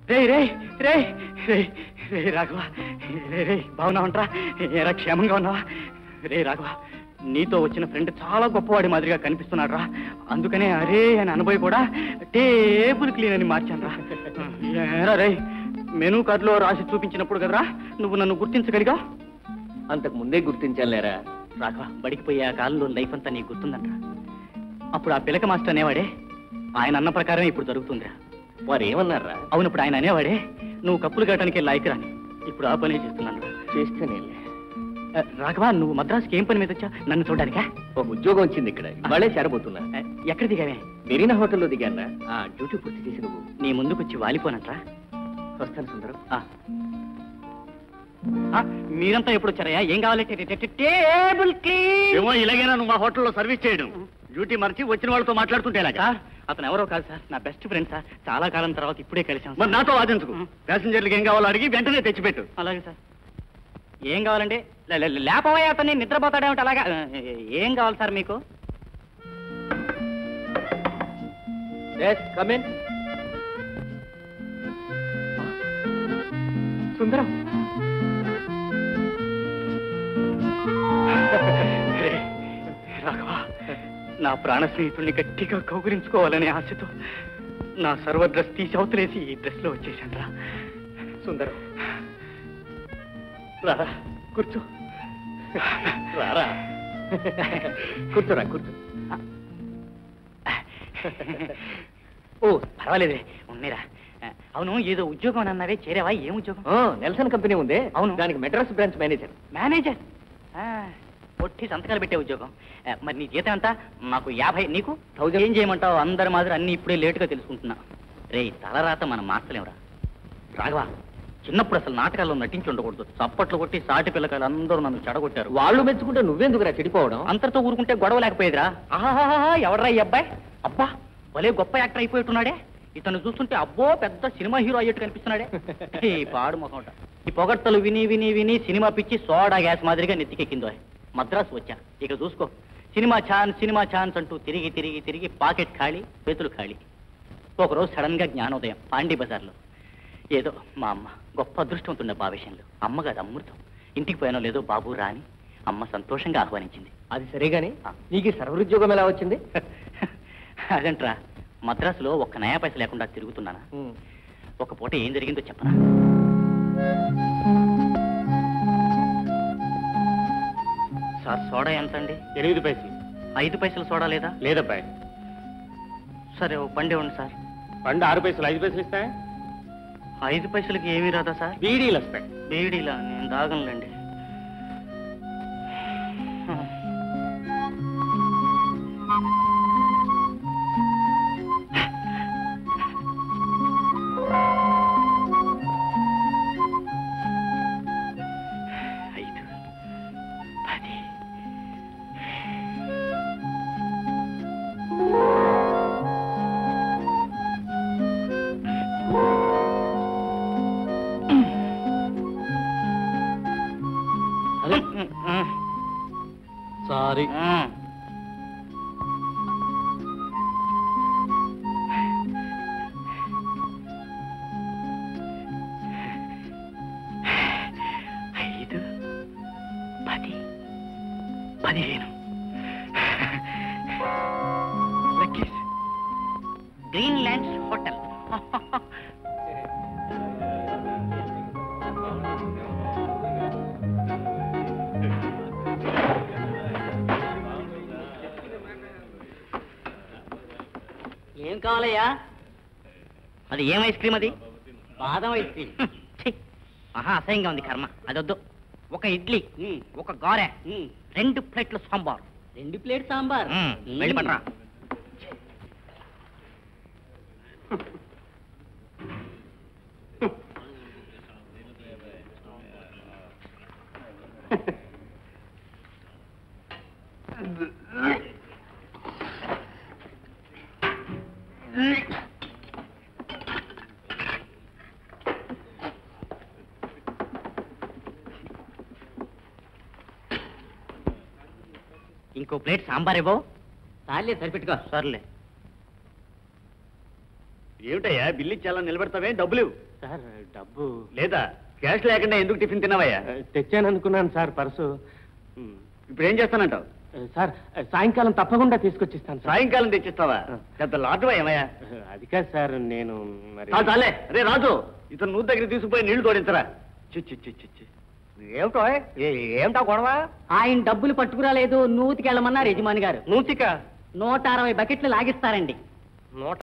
రే రే రే రే రే రాఘవ రే రే బాగున్నా ఉంటా ఏరా క్షేమంగా ఉన్నావా రే రాఘవ నీతో వచ్చిన ఫ్రెండ్ చాలా గొప్పవాడి మాదిరిగా కనిపిస్తున్నాడు రా అందుకనే అరే అని అనుభవి కూడా టేబుల్ క్లీన్ అని మార్చాను రా ఏరా రే మెనూ కార్డులో రాసి చూపించినప్పుడు కదరా నువ్వు నన్ను గుర్తించగలిగా అంతకు ముందే గుర్తించాలేరా రాఘవ బడికి పోయే ఆ కాలంలో లైఫ్ అంతా నీకు గుర్తుందంట అప్పుడు ఆ పిలక మాస్టర్ అనేవాడే ఆయన అన్న ప్రకారం ఇప్పుడు జరుగుతుందిరా వారు ఏమన్నారా అవును ఇప్పుడు ఆయన అనేవాడే నువ్వు కప్పులు కట్టడానికి లాయకు రాని ఇప్పుడు ఆ పనే చేస్తున్నాను రా. చేస్తేనే ఆ, రాఘవ నువ్వు మద్రాసుకి ఏం పని మీద వచ్చా నన్ను చూడడానికా ఒక ఉద్యోగం వచ్చింది ఇక్కడ ఇవాళే చేరబోతున్నా ఆ, ఎక్కడ దిగావే మెరీనా హోటల్లో దిగానా ఆ డ్యూటీ పూర్తి చేసి నువ్వు నీ ముందుకు వచ్చి వాలిపోనంట్రా వస్తాను సుందరం ఆ. ఆ, మీరంతా ఎప్పుడు వచ్చారయ్యా ఏం కావాలి టే- టే- టే- టేబుల్ క్లీన్ ఏమో ఇలాగైనా నువ్వు మా హోటల్లో సర్వీస్ చేయడం డ్యూటీ మర్చి వచ్చిన వాళ్ళతో మాట్లాడుతుంటే ఎలాగా సార్ అతను ఎవరో కాదు సార్ నా బెస్ట్ ఫ్రెండ్ సార్ చాలా కాలం తర్వాత ఇప్పుడే కలిసాం సార్. మరి నాతో వాదించుకు ప్యాసింజర్లకు ఏం కావాలో అడిగి వెంటనే తెచ్చిపెట్టు అలాగే సార్ ఏం కావాలండి లే- లే- లేపవయ్య అతన్ని నిద్రపోతాడేమిటి అలాగా ఆ, ఏం కావాలి సార్ మీకు కమెన్ సుందరం రే, రాఘవ నా ప్రాణ స్నేహితుడిని గట్టిగా కౌగులించుకోవాలనే ఆశతో నా సర్వ డ్రెస్ తీసి అవతలేసి ఈ డ్రెస్ లో వచ్చేసాను రా సుందరం రారా కూర్చో రారా కూర్చోరా కూర్చో ఓ పర్వాలేదే ఉన్నీరా అవును ఏదో ఉద్యోగం అని అన్నావే చేరావా ఏం ఉద్యోగం ఆ, నెల్సన్ కంపెనీ ఉంది అవును. దానికి మెడ్రాస్ బ్రాంచ్ మేనేజర్ మేనేజర్ ఆ, పొట్టి సంతకాలు పెట్టే ఉద్యోగం ఆ, మరి నీ జీతం ఎంత నాకు యాభై నీకు Thousand. ఏం చేయమంటావు అందరి మాదిరి అన్ని ఇప్పుడే లేటుగా తెలుసుకుంటున్నా రే తలరాత మనం మార్చలేమురా రాఘవ చిన్నప్పుడు అసలు నాటకాల్లో నటించి ఉండకూడదు చప్పట్లు కొట్టి సాటి పిల్లకాయలు అందరూ నన్ను చెడగొట్టారు వాళ్ళు మెచ్చుకుంటే నువ్వెందుకురా చెడిపోవడం అంతటితో ఊరుకుంటే గొడవ లేకపోయేదిరా ఆహాహాహా ఎవడ్రా ఈ అబ్బాయి అబ్బా భలే గొప్ప యాక్టర్ అయిపోతున్నాడే ఇతను చూస్తుంటే అబ్బో పెద్ద సినిమా హీరో అయ్యేట్టు కనిపిస్తున్నాడే ఈ పాడు మొహం ఈ పొగట్టలు విని విని విని సినిమా పిచ్చి సోడా గ్యాస్ మాదిరిగా నెత్తికెక్కిందో మద్రాసు వచ్చా ఇక చూసుకో సినిమా ఛాన్స్ సినిమా ఛాన్స్ అంటూ తిరిగి తిరిగి తిరిగి పాకెట్ ఖాళీ చేతులు ఖాళీ ఒకరోజు సడన్ గా జ్ఞానోదయం పాండీ బజార్లో ఏదో మా అమ్మ గొప్ప అదృష్టవంతుండే ఆ విషయంలో అమ్మ కాదు అమృతం ఇంటికి పోయానో లేదో బాబు రాని అమ్మ సంతోషంగా ఆహ్వానించింది అది సరేగాని నీకు ఈ సర్వర్ ఉద్యోగం ఎలా వచ్చింది అదంట్రా మద్రాసులో ఒక్క నయా పైస లేకుండా తిరుగుతున్నానా ఒక పూట ఏం జరిగిందో చెప్పనా సార్ సోడా ఎంత అండి ఎనిమిది పైసలు ఐదు పైసలు సోడా లేదా లేదబ్బాయి సరే ఓ బండి ఇవ్వండి సార్ పండు ఆరు పైసలు ఐదు పైసలు ఇస్తాయి ఐదు పైసలకి ఏమీ రాదా సార్ బీడీలు వస్తాయి బీడీలా నేను దాగనులేండి ఐదు పది సారీ ఐదు పది పదిహేను లక్కీస్ గ్రీన్ ల్యాండ్స్ హోటల్ ఏం కావాలయ్యా అది ఏం ఐస్ క్రీమ్ అది బాదం ఐస్ క్రీమ్ ఛీ, మహా అసహ్యంగా ఉంది కర్మ అదొద్దు ఒక ఇడ్లీ ఒక గారె రెండు ప్లేట్లు సాంబార్ రెండు ప్లేట్ సాంబార్ మ్మ్, వెళ్ళి పట్రా ఇంకో ప్లేట్ సాంబార్ ఇవ్వవు చాలే సరిపెట్టుకో సర్లే ఏమిటయ్యా బిల్లు ఇచ్చేలా నిలబెడతావే డబ్బులు ఇవ్వు. సార్ డబ్బు లేదా క్యాష్ లేకుండా ఎందుకు టిఫిన్ తిన్నావయ్యా తెచ్చాను అనుకున్నాను సార్ పర్సు ఉమ్, ఇప్పుడు ఏం చేస్తానంటావు సార్ సాయంకాలం తప్పకుండా తీసుకొచ్చిస్తాను సార్ సాయంకాలం తెచ్చిస్తావా పెద్ద లాటవా ఏమయ్యా అది కాదు సార్ నేను మరి చాలు చాలే రే రాజు ఇతను నూరు దగ్గర తీసుకుపోయి నీళ్లు తోడించరా చి చి చి చి చి ఏమిటో ఏమిటా గొడవ ఆయన డబ్బులు పట్టుకురాలేదు నూతికెళ్ళమన్నారు యజమాని గారు నూతిక నూట అరవై బకెట్లు లాగిస్తారండి నూట